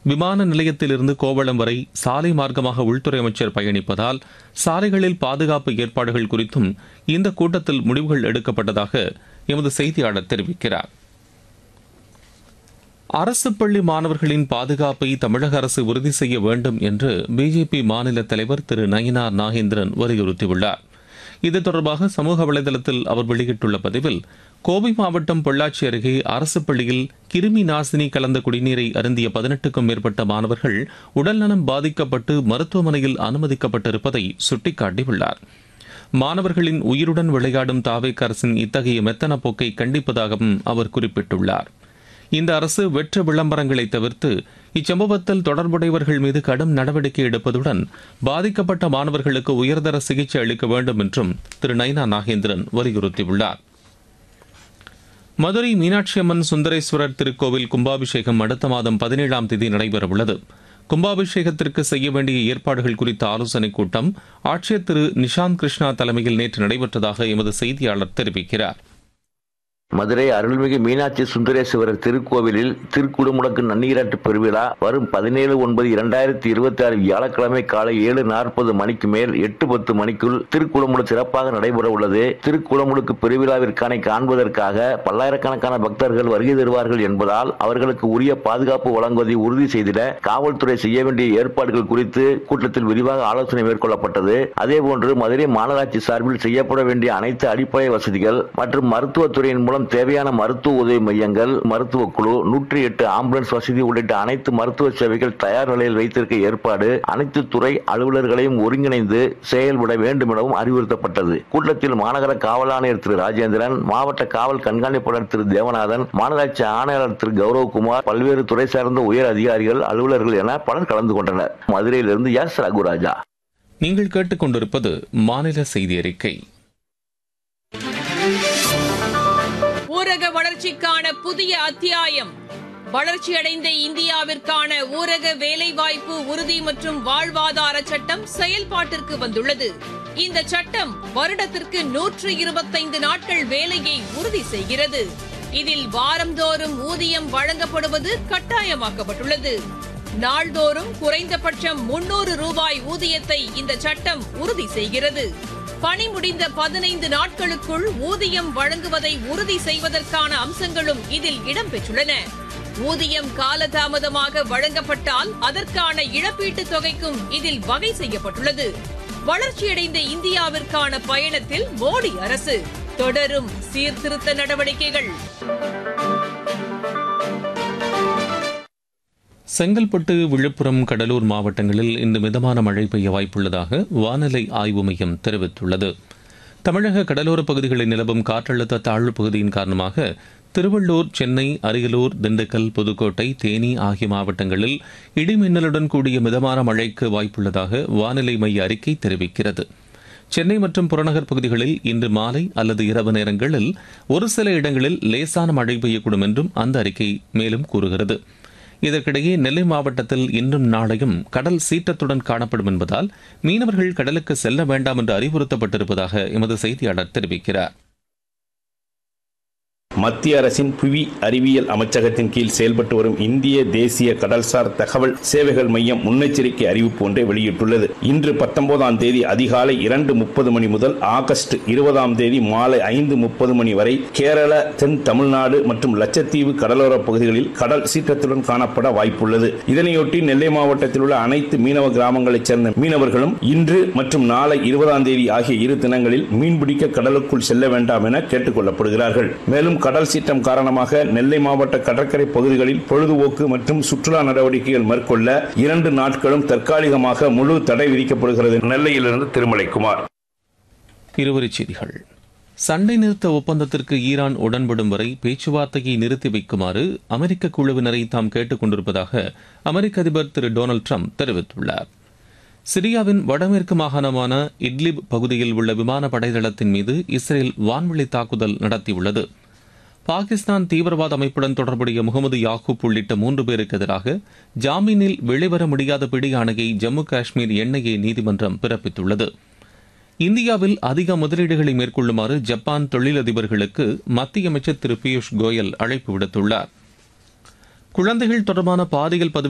விமான நிலையத்திலிருந்து கோவளம் வரை சாலை மார்க்கமாக உள்துறை அமைச்சர் பயணிப்பதால் சாலைகளில் பாதுகாப்பு ஏற்பாடுகள் குறித்தும் இந்த கூட்டத்தில் முடிவுகள் எடுக்கப்பட்டதாக எமது செய்தியாளர் தெரிவிக்கிறார் அரசு பள்ளி மாணவர்களின் பாதுகாப்பை தமிழக அரசு உறுதி செய்ய வேண்டும் என்று பிஜேபி மாநில தலைவர் திரு நயினார் நாகேந்திரன் வலியுறுத்தியுள்ளார் இது தொடர்பாக சமூக வலைதளத்தில் அவர் வெளியிட்டுள்ள பதிவில் கோவை மாவட்டம் பொள்ளாச்சி அருகே அரசு பள்ளியில் கிருமி நாசினி கலந்த குடிநீரை அருந்திய பதினெட்டுக்கும் மேற்பட்ட மாணவர்கள் உடல்நலம் பாதிக்கப்பட்டு மருத்துவமனையில் அனுமதிக்கப்பட்டிருப்பதை சுட்டிக்காட்டியுள்ளார் மாணவர்களின் உயிருடன் விளையாடும் தாவேக் அரசின் இத்தகைய மெத்தன போக்கை கண்டிப்பதாகவும் அவர் குறிப்பிட்டுள்ளார் இந்த அரசு வெற்று விளம்பரங்களை தவிர்த்து இச்சம்பவத்தில் தொடர்புடையவர்கள் மீது கடும் நடவடிக்கை எடுப்பதுடன் பாதிக்கப்பட்ட மாணவர்களுக்கு உயர்தர சிகிச்சை அளிக்க வேண்டும் என்றும் திரு நைனா நாகேந்திரன் வலியுறுத்தியுள்ளார் மதுரை மீனாட்சி அம்மன் சுந்தரேஸ்வரர் திருக்கோவில் கும்பாபிஷேகம் அடுத்த மாதம் பதினேழாம் தேதி நடைபெறவுள்ளது கும்பாபிஷேகத்திற்கு செய்ய வேண்டிய ஏற்பாடுகள் குறித்த ஆலோசனைக் கூட்டம் ஆட்சியர் திரு நிஷாந்த் கிருஷ்ணா தலைமையில் நேற்று நடைபெற்றதாக எமது செய்தியாளர் தெரிவிக்கிறார் மதுரை அருள்மிகு மீனாட்சி சுந்தரேஸ்வரர் திருக்கோவிலில் திருக்குடுமுடக்கு நன்னீராட்டு பெருவிழா வரும் பதினேழு ஒன்பது இரண்டாயிரத்தி இருபத்தி ஆறு வியாழக்கிழமை காலை ஏழு நாற்பது மணிக்கு மேல் எட்டு பத்து மணிக்குள் திருக்குளமுடு சிறப்பாக நடைபெற உள்ளது திருக்குளமுடுக்கு பெருவிழாவிற்கான காண்பதற்காக பல்லாயிரக்கணக்கான பக்தர்கள் வருகை தருவார்கள் என்பதால் அவர்களுக்கு உரிய பாதுகாப்பு வழங்குவதை உறுதி செய்திட காவல்துறை செய்ய வேண்டிய ஏற்பாடுகள் குறித்து கூட்டத்தில் விரிவாக ஆலோசனை மேற்கொள்ளப்பட்டது அதேபோன்று மதுரை மாநகராட்சி சார்பில் செய்யப்பட வேண்டிய அனைத்து அடிப்படை வசதிகள் மற்றும் மருத்துவத்துறையின் மூலம் தேவையான மருத்துவ உதவி மையங்கள் மருத்துவ குழு நூற்றி எட்டு ஆம்புலன்ஸ் வசதி உள்ளிட்ட அனைத்து மருத்துவ சேவைகள் தயார் நிலையில் வைத்திருக்க ஏற்பாடு அனைத்து துறை அலுவலர்களையும் ஒருங்கிணைந்து செயல்பட வேண்டும் எனவும் அறிவுறுத்தப்பட்டது கூட்டத்தில் மாநகர காவல் ஆணையர் திரு ராஜேந்திரன் மாவட்ட காவல் கண்காணிப்பாளர் திரு தேவநாதன் மாநகராட்சி ஆணையாளர் திரு கௌரவகுமார் பல்வேறு துறை சார்ந்த உயர் அதிகாரிகள் அலுவலர்கள் என பலர் கலந்து கொண்டனர் மதுரையிலிருந்து எஸ் ரகுராஜா நீங்கள் கேட்டுக்கொண்டிருப்பது மாநில செய்தி அறிக்கை ஊரக வளர்ச்சிக்கான புதிய அத்தியாயம் வளர்ச்சியடைந்த இந்தியாவிற்கான ஊரக வேலைவாய்ப்பு உறுதி மற்றும் வாழ்வாதார சட்டம் செயல்பாட்டிற்கு வந்துள்ளது இந்த சட்டம் வருடத்திற்கு நூற்று இருபத்தைந்து நாட்கள் வேலையை உறுதி செய்கிறது இதில் வாரந்தோறும் ஊதியம் வழங்கப்படுவது கட்டாயமாக்கப்பட்டுள்ளது நாள்தோறும் குறைந்தபட்சம் முன்னூறு ரூபாய் ஊதியத்தை இந்த சட்டம் உறுதி செய்கிறது பணி முடிந்த பதினைந்து நாட்களுக்குள் ஊதியம் வழங்குவதை உறுதி செய்வதற்கான அம்சங்களும் இதில் இடம்பெற்றுள்ளன ஊதியம் காலதாமதமாக வழங்கப்பட்டால் அதற்கான இழப்பீட்டுத் தொகைக்கும் இதில் வகை செய்யப்பட்டுள்ளது வளர்ச்சியடைந்த இந்தியாவிற்கான பயணத்தில் மோடி அரசு தொடரும் சீர்திருத்த நடவடிக்கைகள் செங்கல்பட்டு விழுப்புரம் கடலூர் மாவட்டங்களில் இன்று மிதமான மழை பெய்ய வாய்ப்புள்ளதாக வானிலை ஆய்வு மையம் தெரிவித்துள்ளது தமிழக கடலோரப் பகுதிகளில் நிலவும் காற்றழுத்த தாழ்வு பகுதியின் காரணமாக திருவள்ளூர் சென்னை அரியலூர் திண்டுக்கல் புதுக்கோட்டை தேனி ஆகிய மாவட்டங்களில் இடிமின்னலுடன் கூடிய மிதமான மழைக்கு வாய்ப்புள்ளதாக வானிலை மைய அறிக்கை தெரிவிக்கிறது சென்னை மற்றும் புறநகர் பகுதிகளில் இன்று மாலை அல்லது இரவு நேரங்களில் ஒரு சில இடங்களில் லேசான மழை பெய்யக்கூடும் என்றும் அந்த அறிக்கை மேலும் கூறுகிறது இதற்கிடையே நெல்லை மாவட்டத்தில் இன்றும் நாளையும் கடல் சீற்றத்துடன் காணப்படும் என்பதால் மீனவர்கள் கடலுக்கு செல்ல வேண்டாம் என்று அறிவுறுத்தப்பட்டிருப்பதாக எமது செய்தியாளர் தெரிவிக்கிறார் மத்திய அரசின் புவி அறிவியல் அமைச்சகத்தின் கீழ் செயல்பட்டு வரும் இந்திய தேசிய கடல்சார் தகவல் சேவைகள் மையம் முன்னெச்சரிக்கை அறிவிப்பு ஒன்றை வெளியிட்டுள்ளது இன்று பத்தொன்பதாம் தேதி அதிகாலை இரண்டு முப்பது மணி முதல் ஆகஸ்ட் இருபதாம் தேதி மாலை ஐந்து முப்பது மணி வரை கேரள தென் தமிழ்நாடு மற்றும் லட்சத்தீவு கடலோர பகுதிகளில் கடல் சீற்றத்துடன் காணப்பட வாய்ப்புள்ளது இதனையொட்டி நெல்லை மாவட்டத்தில் உள்ள அனைத்து மீனவ கிராமங்களைச் சேர்ந்த மீனவர்களும் இன்று மற்றும் நாளை இருபதாம் தேதி ஆகிய இரு தினங்களில் மீன்பிடிக்க கடலுக்குள் செல்ல வேண்டாம் என கேட்டுக் கொள்ளப்படுகிறார்கள் மேலும் கடல் சீற்றம் காரணமாக நெல்லை மாவட்ட கடற்கரை பகுதிகளில் பொழுதுபோக்கு மற்றும் சுற்றுலா நடவடிக்கைகள் மேற்கொள்ள இரண்டு நாட்களும் தற்காலிகமாக முழு தடை விதிக்கப்படுகிறது நெல்லையிலிருந்து திருமலைக்குமார் இருவரிச் செய்திகள் சண்டை நிறுத்த ஒப்பந்தத்திற்கு ஈரான் உடன்படும் வரை பேச்சுவார்த்தையை நிறுத்தி வைக்குமாறு அமெரிக்க குழுவினரை தாம் கேட்டுக் கொண்டிருப்பதாக அமெரிக்க அதிபர் திரு டொனால்டு ட்ரம்ப் தெரிவித்துள்ளார் சிரியாவின் வடமேற்கு மாகாணமான இட்லிப் பகுதியில் உள்ள விமான படைதளத்தின் மீது இஸ்ரேல் வான்வெளி தாக்குதல் நடத்தியுள்ளது பாகிஸ்தான் தீவிரவாத அமைப்புடன் தொடர்புடைய முகமது யாகூப் உள்ளிட்ட மூன்று பேருக்கு எதிராக ஜாமீனில் வெளிவர முடியாத பிடி ஆணையை ஜம்மு காஷ்மீர் என்ஐஏ நீதிமன்றம் பிறப்பித்துள்ளது இந்தியாவில் அதிக முதலீடுகளை மேற்கொள்ளுமாறு ஜப்பான் தொழிலதிபர்களுக்கு மத்திய அமைச்சர் திரு பியூஷ் கோயல் அழைப்பு விடுத்துள்ளார் குழந்தைகள் தொடர்பான பாலியல்